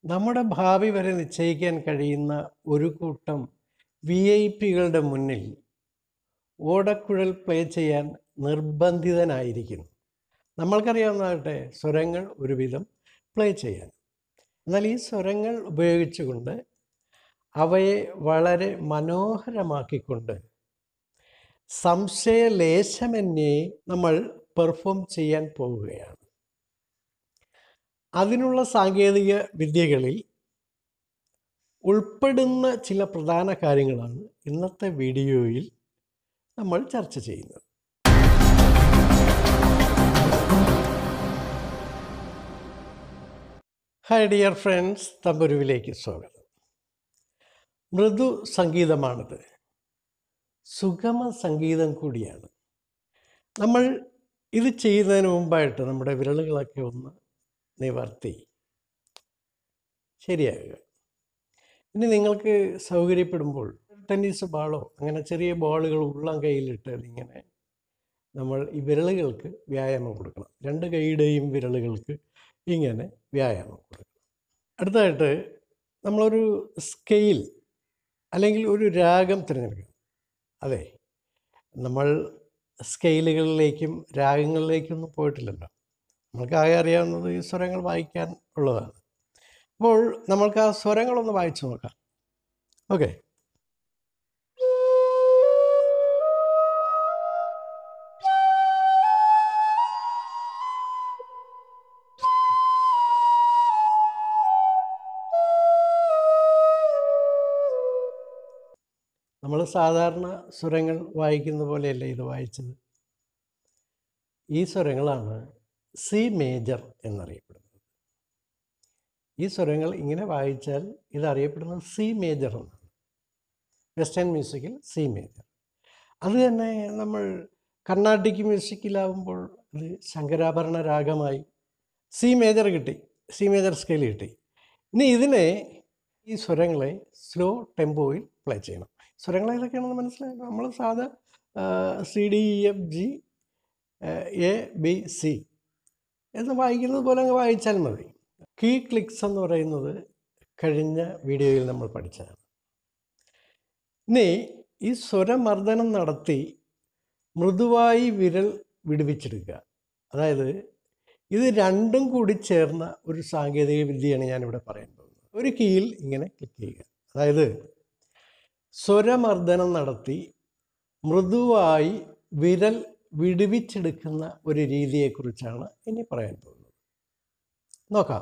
നമ്മുടെ ഭാവി വരെ നിശ്ചയിക്കാൻ കഴിയുന്ന ഒരു കൂട്ടം വി ഐ പികളുടെ മുന്നിൽ ഓടക്കുഴൽ പ്ലേ ചെയ്യാൻ നിർബന്ധിതനായിരിക്കുന്നു നമ്മൾക്കറിയാവുന്നതാകട്ടെ സ്വരങ്ങൾ ഒരുവിധം പ്ലേ ചെയ്യാൻ എന്നാൽ ഈ സ്വരങ്ങൾ ഉപയോഗിച്ചുകൊണ്ട് അവയെ വളരെ മനോഹരമാക്കിക്കൊണ്ട് സംശയലേശമന്യേ നമ്മൾ പെർഫോം ചെയ്യാൻ പോവുകയാണ് അതിനുള്ള സാങ്കേതിക വിദ്യകളിൽ ഉൾപ്പെടുന്ന ചില പ്രധാന കാര്യങ്ങളാണ് ഇന്നത്തെ വീഡിയോയിൽ നമ്മൾ ചർച്ച ചെയ്യുന്നത് ഹായ് ഡിയർ ഫ്രണ്ട്സ് തമ്പുരുവിലേക്ക് സ്വാഗതം മൃദു സംഗീതമാണിത് സുഗമ സംഗീതം കൂടിയാണ് നമ്മൾ ഇത് ചെയ്യുന്നതിന് മുമ്പായിട്ട് നമ്മുടെ വിരലുകളൊക്കെ ഒന്ന് നിവർത്തി ശരിയാകുക ഇനി നിങ്ങൾക്ക് സൗകര്യപ്പെടുമ്പോൾ ടെന്നീസ് ബാളോ അങ്ങനെ ചെറിയ ബോളുകൾ ഉള്ളം കയ്യിലിട്ട് ഇങ്ങനെ നമ്മൾ ഈ വിരലുകൾക്ക് വ്യായാമം കൊടുക്കണം രണ്ട് കൈയുടെയും വിരലുകൾക്ക് ഇങ്ങനെ വ്യായാമം കൊടുക്കണം അടുത്തതായിട്ട് നമ്മളൊരു സ്കെയിൽ അല്ലെങ്കിൽ ഒരു രാഗം തിരഞ്ഞെടുക്കണം അതെ നമ്മൾ സ്കെയിലുകളിലേക്കും രാഗങ്ങളിലേക്കൊന്നും പോയിട്ടില്ലല്ലോ നമ്മൾക്ക് ആകെ അറിയാവുന്നത് ഈ സ്വരങ്ങൾ വായിക്കാൻ ഉള്ളതാണ് അപ്പോൾ നമ്മൾക്ക് ആ സ്വരങ്ങളൊന്ന് വായിച്ചു നോക്കാം ഓക്കെ നമ്മൾ സാധാരണ സ്വരങ്ങൾ വായിക്കുന്ന പോലെയല്ല ഇത് വായിച്ചത് ഈ സ്വരങ്ങളാണ് സി മേജർ എന്നറിയപ്പെടുന്നത് ഈ സ്വരങ്ങൾ ഇങ്ങനെ വായിച്ചാൽ ഇതറിയപ്പെടുന്നത് സി മേജർ എന്നാണ് വെസ്റ്റേൺ മ്യൂസിക്കിൽ സി മേജർ അത് തന്നെ നമ്മൾ കർണാട്ടിക് മ്യൂസിക്കിലാവുമ്പോൾ ഇത് ശങ്കരാഭരണ രാഗമായി സി മേജർ കിട്ടി സി മേജർ സ്കെയിൽ കിട്ടി ഇനി ഇതിനെ ഈ സ്വരങ്ങളെ സ്ലോ ടെമ്പോയിൽ പ്ലേ ചെയ്യണം സ്വരങ്ങൾ ഏതൊക്കെയാണെന്ന് മനസ്സിലായി നമ്മൾ സാധാ C D E F G A B C എന്ന് വായിക്കുന്നത് പോലെ അങ്ങ് വായിച്ചാൽ മതി കീ ക്ലിക്സ് എന്ന് പറയുന്നത് കഴിഞ്ഞ വീഡിയോയിൽ നമ്മൾ പഠിച്ചതാണ് ഇനി ഈ സ്വരമർദ്ദനം നടത്തി മൃദുവായി വിരൽ വിടുവിച്ചെടുക്കുക അതായത് ഇത് രണ്ടും കൂടി ചേർന്ന ഒരു സാങ്കേതിക വിദ്യയാണ് ഞാനിവിടെ പറയാൻ പോകുന്നത് ഒരു കീയിൽ ഇങ്ങനെ ക്ലിക്ക് ചെയ്യുക അതായത് സ്വരമർദ്ദനം നടത്തി മൃദുവായി വിരൽ വിടുവിച്ചെടുക്കുന്ന ഒരു രീതിയെക്കുറിച്ചാണ് ഇനി പറയാൻ പോകുന്നത് നോക്കാം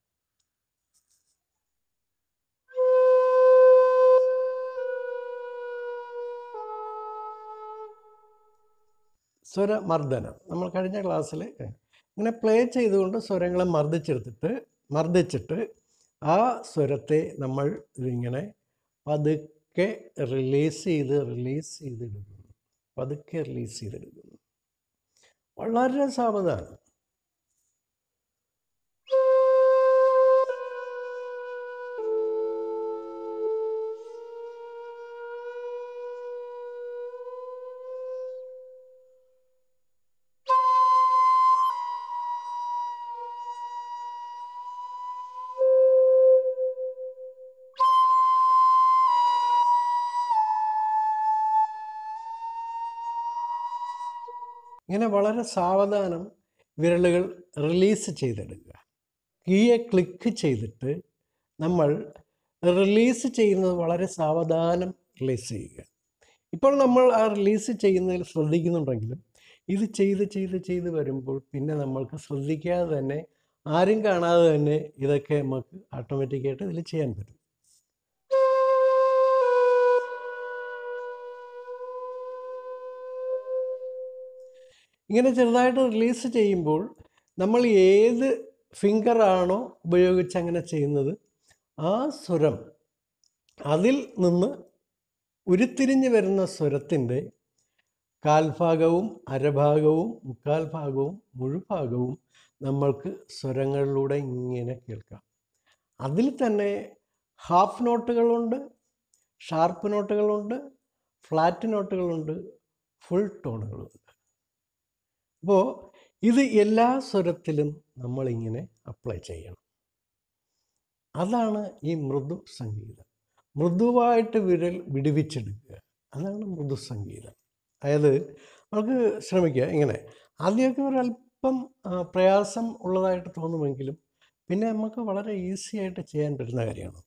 സ്വരമർദ്ദനം നമ്മൾ കഴിഞ്ഞ ക്ലാസ്സിൽ ഇങ്ങനെ പ്ലേ ചെയ്തുകൊണ്ട് സ്വരങ്ങളെ മർദ്ദിച്ചെടുത്തിട്ട് മർദ്ദിച്ചിട്ട് ആ സ്വരത്തെ നമ്മൾ ഇതിങ്ങനെ പതുക്കെ റിലീസ് ചെയ്ത് റിലീസ് ചെയ്തെടുക്കുന്നു പതുക്കെ റിലീസ് ചെയ്തെടുക്കുന്നു വളരെ സാവധാനം ഇങ്ങനെ വളരെ സാവധാനം വിരലുകൾ റിലീസ് ചെയ്തെടുക്കുക കീയെ ക്ലിക്ക് ചെയ്തിട്ട് നമ്മൾ റിലീസ് ചെയ്യുന്നത് വളരെ സാവധാനം റിലീസ് ചെയ്യുക ഇപ്പോൾ നമ്മൾ ആ റിലീസ് ചെയ്യുന്നതിൽ ശ്രദ്ധിക്കുന്നുണ്ടെങ്കിലും ഇത് ചെയ്ത് ചെയ്ത് ചെയ്ത് വരുമ്പോൾ പിന്നെ നമ്മൾക്ക് ശ്രദ്ധിക്കാതെ തന്നെ ആരും കാണാതെ തന്നെ ഇതൊക്കെ നമുക്ക് ഓട്ടോമാറ്റിക്കായിട്ട് ഇതിൽ ചെയ്യാൻ പറ്റും ഇങ്ങനെ ചെറുതായിട്ട് റിലീസ് ചെയ്യുമ്പോൾ നമ്മൾ ഏത് ഫിംഗറാണോ ഉപയോഗിച്ച് അങ്ങനെ ചെയ്യുന്നത് ആ സ്വരം അതിൽ നിന്ന് ഉരുത്തിരിഞ്ഞ് വരുന്ന സ്വരത്തിൻ്റെ കാൽഭാഗവും അരഭാഗവും മുക്കാൽ ഭാഗവും മുഴുഭാഗവും നമ്മൾക്ക് സ്വരങ്ങളിലൂടെ ഇങ്ങനെ കേൾക്കാം അതിൽ തന്നെ ഹാഫ് നോട്ടുകളുണ്ട് ഷാർപ്പ് നോട്ടുകളുണ്ട് ഫ്ലാറ്റ് നോട്ടുകളുണ്ട് ഫുൾ ടോണുകളുണ്ട് അപ്പോൾ ഇത് എല്ലാ സ്വരത്തിലും നമ്മളിങ്ങനെ അപ്ലൈ ചെയ്യണം അതാണ് ഈ മൃദു സംഗീതം മൃദുവായിട്ട് വിരൽ വിടുവിച്ചെടുക്കുക അതാണ് മൃദു സംഗീതം അതായത് നമുക്ക് ശ്രമിക്കുക ഇങ്ങനെ ആദ്യമൊക്കെ ഒരല്പം ആ, പ്രയാസം ഉള്ളതായിട്ട് തോന്നുമെങ്കിലും പിന്നെ നമുക്ക് വളരെ ഈസി ആയിട്ട് ചെയ്യാൻ പറ്റുന്ന കാര്യമാണ്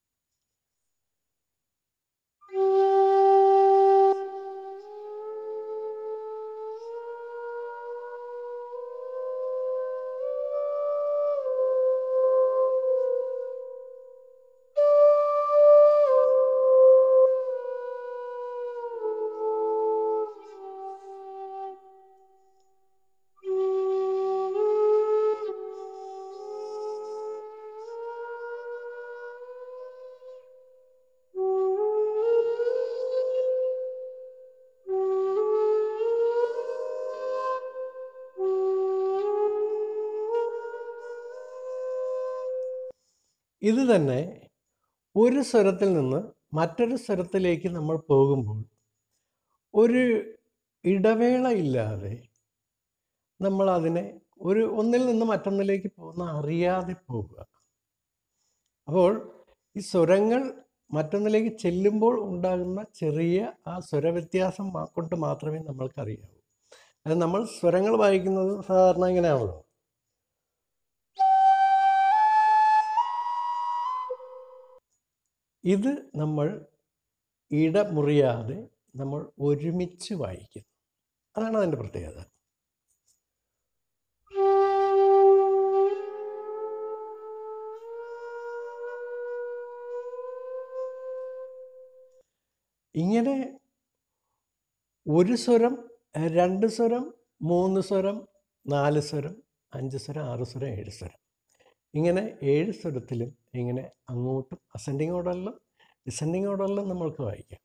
ഇത് തന്നെ ഒരു സ്വരത്തിൽ നിന്ന് മറ്റൊരു സ്വരത്തിലേക്ക് നമ്മൾ പോകുമ്പോൾ ഒരു ഇടവേള ഇല്ലാതെ നമ്മൾ അതിനെ ഒരു ഒന്നിൽ നിന്ന് മറ്റൊന്നിലേക്ക് പോകുന്ന അറിയാതെ പോകുക അപ്പോൾ ഈ സ്വരങ്ങൾ മറ്റൊന്നിലേക്ക് ചെല്ലുമ്പോൾ ഉണ്ടാകുന്ന ചെറിയ ആ സ്വരവ്യത്യാസം മാ- കൊണ്ട് മാത്രമേ നമ്മൾക്കറിയാവൂ അത് നമ്മൾ സ്വരങ്ങൾ വായിക്കുന്നത് സാധാരണ ഇങ്ങനെയാണല്ലോ ഇത് നമ്മൾ ഇടമുറിയാതെ നമ്മൾ ഒരുമിച്ച് വായിക്കുന്നു അതാണ് അതിൻ്റെ പ്രത്യേകത ഇങ്ങനെ ഒരു സ്വരം രണ്ട് സ്വരം മൂന്ന് സ്വരം നാല് സ്വരം അഞ്ച് സ്വരം ആറ് സ്വരം ഏഴ് സ്വരം ഇങ്ങനെ ഏഴ് സ്വരത്തിലും ഇങ്ങനെ അങ്ങോട്ടും അസെൻഡിങ് ഓർഡറിലും ഡിസെൻഡിങ് ഓർഡറിലും നമ്മൾക്ക് വായിക്കാം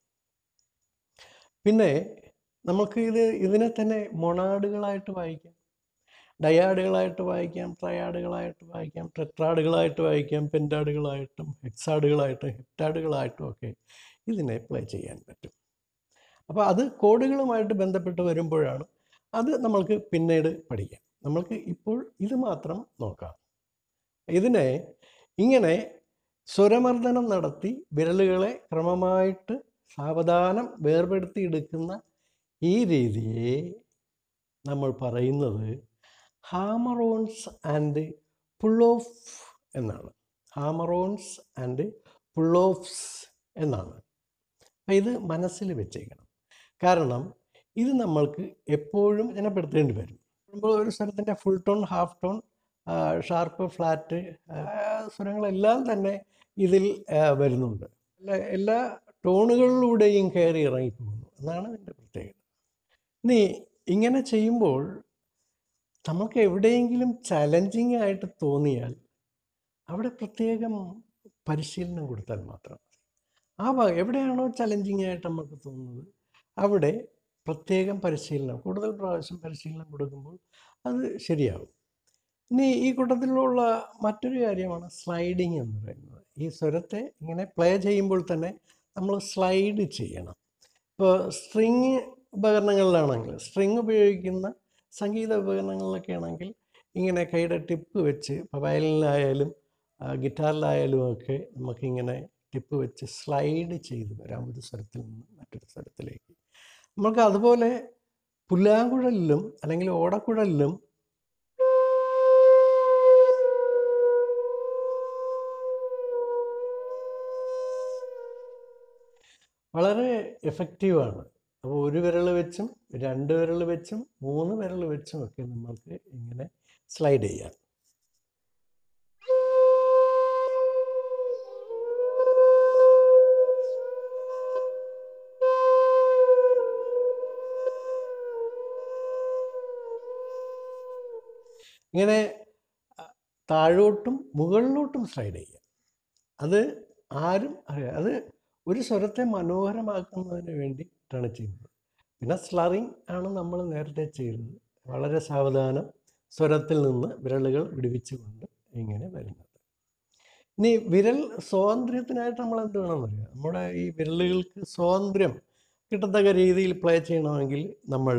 പിന്നെ നമുക്ക് ഇത് ഇതിനെ തന്നെ മൊണാഡുകളായിട്ട് വായിക്കാം ഡയാഡുകളായിട്ട് വായിക്കാം ട്രയാഡുകളായിട്ട് വായിക്കാം ടെട്രാഡുകളായിട്ട് വായിക്കാം പെൻറ്റാഡുകളായിട്ടും ഹെക്സാഡുകളായിട്ടും ഹെപ്റ്റാഡുകളായിട്ടും ഒക്കെ ഇതിനെ പ്ലേ ചെയ്യാൻ പറ്റും അപ്പോൾ അത് കോഡുകളുമായിട്ട് ബന്ധപ്പെട്ട് വരുമ്പോഴാണ് അത് നമ്മൾക്ക് പിന്നീട് പഠിക്കാം നമ്മൾക്ക് ഇപ്പോൾ ഇത് മാത്രം നോക്കാം ഇതിനെ ഇങ്ങനെ സ്വരമർദ്ദനം നടത്തി വിരലുകളെ ക്രമമായിട്ട് സാവധാനം വേർപെടുത്തി എടുക്കുന്ന ഈ രീതിയെ നമ്മൾ പറയുന്നത് ഹാമറോൺസ് ആൻഡ് പുൾ ഓഫ് എന്നാണ് ഹാമറോൺസ് ആൻഡ് പുൾ ഓഫ്സ് എന്നാണ് അപ്പം ഇത് മനസ്സിൽ വെച്ചേക്കണം കാരണം ഇത് നമ്മൾക്ക് എപ്പോഴും ജനപ്പെടുത്തേണ്ടി വരും ഇപ്പോൾ ഒരു സ്വരത്തിൻ്റെ full tone half tone sharp flat സ്വരങ്ങളെല്ലാം തന്നെ ഇതിൽ ആ, വരുന്നുണ്ട് എല്ലാ എല്ലാ ടോണുകളിലൂടെയും കയറി ഇറങ്ങിപ്പോകുന്നു എന്നാണ് ഇതിൻ്റെ പ്രത്യേകത ഇനി ഇങ്ങനെ ചെയ്യുമ്പോൾ നമുക്ക് എവിടെയെങ്കിലും ചലഞ്ചിങ് ആയിട്ട് തോന്നിയാൽ അവിടെ പ്രത്യേകം പരിശീലനം കൊടുത്താൽ മാത്രം മതി ആ ഭാഗം എവിടെയാണോ ചലഞ്ചിങ് ആയിട്ട് നമുക്ക് തോന്നുന്നത് അവിടെ പ്രത്യേകം പരിശീലനം കൂടുതൽ പ്രാവശ്യം പരിശീലനം കൊടുക്കുമ്പോൾ അത് ശരിയാവും ഇനി ഈ കൂട്ടത്തിലുള്ള മറ്റൊരു കാര്യമാണ് സ്ലൈഡിങ് എന്ന് പറയുന്നത് ഈ സ്വരത്തെ ഇങ്ങനെ പ്ലേ ചെയ്യുമ്പോൾ തന്നെ നമ്മൾ സ്ലൈഡ് ചെയ്യണം ഇപ്പോൾ സ്ട്രിങ് ഉപകരണങ്ങളിലാണെങ്കിൽ സ്ട്രിങ് ഉപയോഗിക്കുന്ന സംഗീത ഉപകരണങ്ങളിലൊക്കെ ആണെങ്കിൽ ഇങ്ങനെ കൈയുടെ ടിപ്പ് വെച്ച് ഇപ്പോൾ വയലിനായാലും ആ, ഗിറ്റാറിലായാലും ഒക്കെ നമുക്കിങ്ങനെ ടിപ്പ് വെച്ച് സ്ലൈഡ് ചെയ്ത് വരാം ഒരു സ്വരത്തിൽ നിന്ന് മറ്റൊരു സ്വരത്തിലേക്ക് നമുക്ക് അതുപോലെ പുല്ലാങ്കുഴലിലും അല്ലെങ്കിൽ ഓടക്കുഴലിലും വളരെ എഫക്റ്റീവാണ് അപ്പോൾ ഒരു വിരൽ വെച്ചും രണ്ട് വിരൽ വെച്ചും മൂന്ന് വിരൽ വെച്ചും ഒക്കെ നമ്മൾക്ക് ഇങ്ങനെ സ്ലൈഡ് ചെയ്യാം ഇങ്ങനെ അ, താഴോട്ടും മുകളിലോട്ടും സ്ലൈഡ് ചെയ്യാം അത് ആരും അറിയാം അത് ഒരു സ്വരത്തെ മനോഹരമാക്കുന്നതിന് വേണ്ടിയിട്ടാണ് ചെയ്യുന്നത് പിന്നെ സ്ലറിങ് ആണ് നമ്മൾ നേരത്തെ ചെയ്യുന്നത് വളരെ സാവധാനം സ്വരത്തിൽ നിന്ന് വിരലുകൾ വിടുവിച്ചുകൊണ്ട് ഇങ്ങനെ വരുന്നത് ഇനി വിരൽ സ്വാതന്ത്ര്യത്തിനായിട്ട് നമ്മൾ എന്ത് വേണമെന്നറിയാം നമ്മുടെ ഈ വിരലുകൾക്ക് സ്വാതന്ത്ര്യം കിട്ടത്തക്ക രീതിയിൽ പ്ലേ ചെയ്യണമെങ്കിൽ നമ്മൾ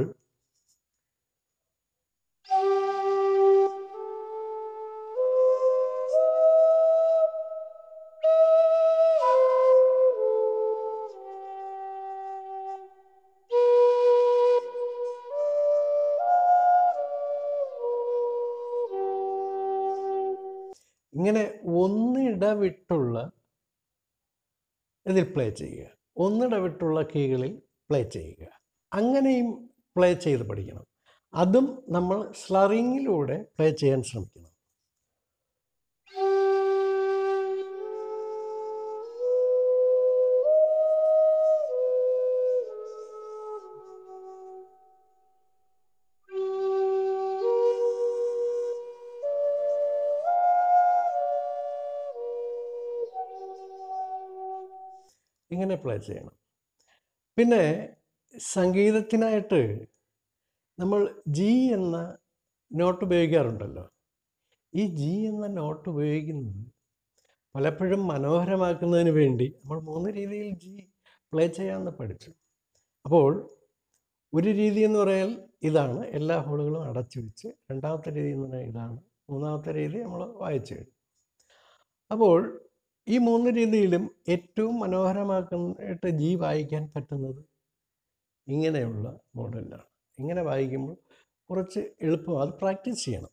ഇങ്ങനെ ഒന്നിടവിട്ടുള്ള ഇതിൽ പ്ലേ ചെയ്യുക ഒന്നിടവിട്ടുള്ള കീകളിൽ പ്ലേ ചെയ്യുക അങ്ങനെയും പ്ലേ ചെയ്ത് പഠിക്കണം അതും നമ്മൾ സ്ലറിങ്ങിലൂടെ പ്ലേ ചെയ്യാൻ ശ്രമിക്കണം ഇങ്ങനെ പ്ലേ ചെയ്യണം പിന്നെ സംഗീതത്തിനായിട്ട് നമ്മൾ ജി എന്ന നോട്ട് ഉപയോഗിക്കാറുണ്ടല്ലോ ഈ ജി എന്ന നോട്ട് ഉപയോഗിക്കുന്നത് പലപ്പോഴും മനോഹരമാക്കുന്നതിന് വേണ്ടി നമ്മൾ മൂന്ന് രീതിയിൽ ജി പ്ലേ ചെയ്യാമെന്ന് പഠിച്ചു അപ്പോൾ ഒരു രീതി എന്ന് പറയാൽ ഇതാണ് എല്ലാ ഹോളുകളും അടച്ചു വെച്ച് രണ്ടാമത്തെ രീതി എന്ന് പറഞ്ഞാൽ ഇതാണ് മൂന്നാമത്തെ രീതി നമ്മൾ വായിച്ചു കഴിഞ്ഞു അപ്പോൾ ഈ മൂന്ന് രീതിയിലും ഏറ്റവും മനോഹരമാക്കാനായിട്ട് ജി വായിക്കാൻ പറ്റുന്നത് ഇങ്ങനെയുള്ള മോഡലിലാണ് ഇങ്ങനെ വായിക്കുമ്പോൾ കുറച്ച് എളുപ്പം അത് പ്രാക്ടീസ് ചെയ്യണം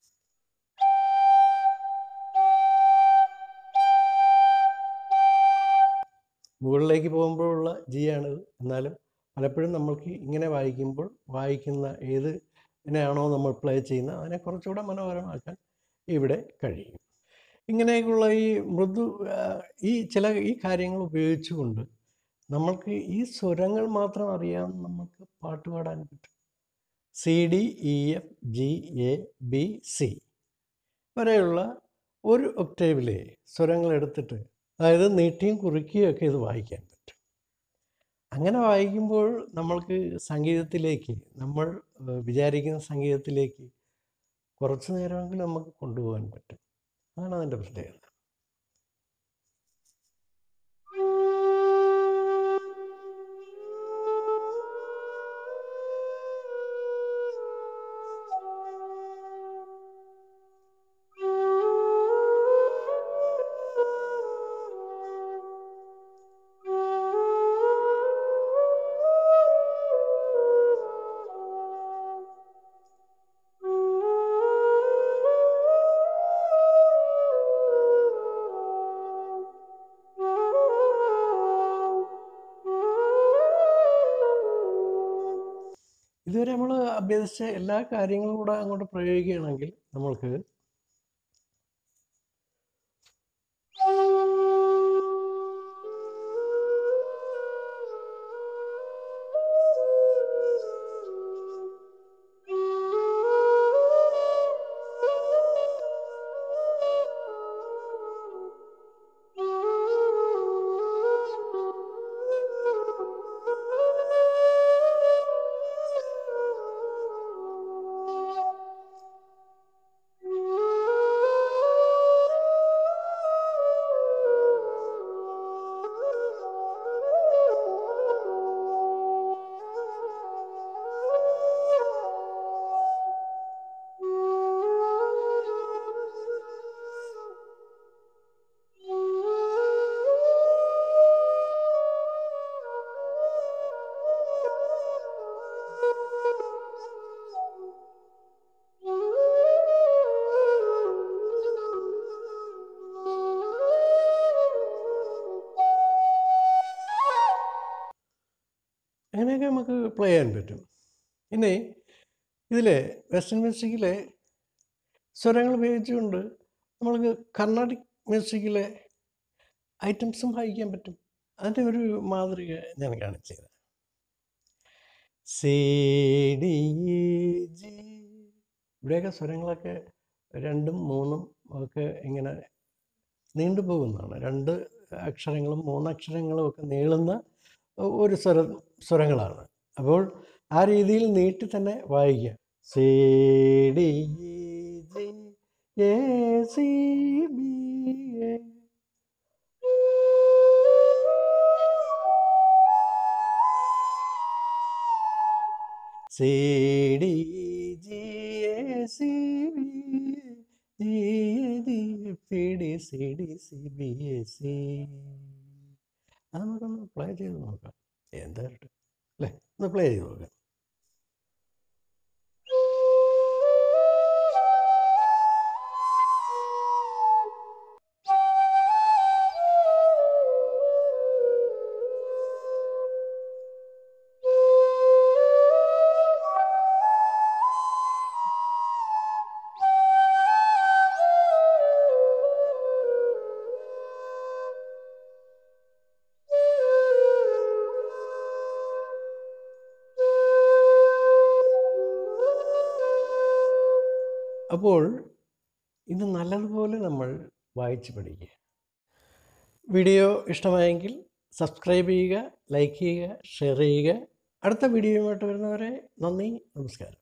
മുകളിലേക്ക് പോകുമ്പോഴുള്ള ജി ആണിത് എന്നാലും പലപ്പോഴും നമ്മൾക്ക് ഇങ്ങനെ വായിക്കുമ്പോൾ വായിക്കുന്ന ഏത് ഇതിനെയാണോ നമ്മൾ പ്ലേ ചെയ്യുന്നത് അതിനെ കുറച്ചുകൂടെ മനോഹരമാക്കാൻ ഇവിടെ കഴിയും ഇങ്ങനെയൊക്കെയുള്ള ഈ മൃദു ആ, ഈ ചില ഈ കാര്യങ്ങൾ ഉപയോഗിച്ചുകൊണ്ട് നമ്മൾക്ക് ഈ സ്വരങ്ങൾ മാത്രം അറിയാൻ നമുക്ക് പാട്ട് പാടാൻ പറ്റും C D E F G A B C വരെയുള്ള ഒരു ഒക്ടേവിലെ സ്വരങ്ങൾ എടുത്തിട്ട് അതായത് നീട്ടിയും കുറുക്കിയും ഒക്കെ ഇത് വായിക്കാൻ പറ്റും അങ്ങനെ വായിക്കുമ്പോൾ നമ്മൾക്ക് സംഗീതത്തിലേക്ക് നമ്മൾ ഏഹ്, വിചാരിക്കുന്ന സംഗീതത്തിലേക്ക് കുറച്ച് നേരമെങ്കിലും നമുക്ക് കൊണ്ടുപോകാൻ പറ്റും അതാണ് അതിൻ്റെ പ്രത്യേകത ഇതുവരെ നമ്മൾ അഭ്യസിച്ച എല്ലാ കാര്യങ്ങളും കൂടെ അങ്ങോട്ട് പ്രയോഗിക്കുകയാണെങ്കിൽ നമ്മൾക്ക് അങ്ങനെയൊക്കെ നമുക്ക് പ്ലേ ചെയ്യാൻ പറ്റും ഇനി ഇതിൽ വെസ്റ്റേൺ മ്യൂസിക്കിലെ സ്വരങ്ങൾ ഉപയോഗിച്ചുകൊണ്ട് നമ്മൾക്ക് കർണാടിക് മ്യൂസിക്കിലെ ഐറ്റംസും വായിക്കാൻ പറ്റും അതിൻ്റെ ഒരു മാതൃക ഞാൻ കാണിച്ചു തരാം സി ഡി ജി ഇവിടെയൊക്കെ സ്വരങ്ങളൊക്കെ രണ്ടും മൂന്നും ഒക്കെ ഇങ്ങനെ നീണ്ടുപോകുന്നതാണ് രണ്ട് അക്ഷരങ്ങളും മൂന്നക്ഷരങ്ങളും ഒക്കെ നീളുന്ന ഒരു സ്വര സ്വരങ്ങളാണ് അപ്പോൾ ആ രീതിയിൽ നീട്ടി തന്നെ വായിക്കുക C D G A C B A C D G A C B G A G P D C D C B A C അത് നമുക്കൊന്ന് പ്ലേ ചെയ്ത് നോക്കാം എന്തായിട്ട് അല്ലേ ഒന്ന് പ്ലേ ചെയ്ത് നോക്കാം അപ്പോൾ ഇത് നല്ലതുപോലെ നമ്മൾ വായിച്ച് പഠിക്കുക വീഡിയോ ഇഷ്ടമായെങ്കിൽ സബ്സ്ക്രൈബ് ചെയ്യുക ലൈക്ക് ചെയ്യുക ഷെയർ ചെയ്യുക അടുത്ത വീഡിയോയുമായിട്ട് വരുന്നവരെ നന്ദി നമസ്കാരം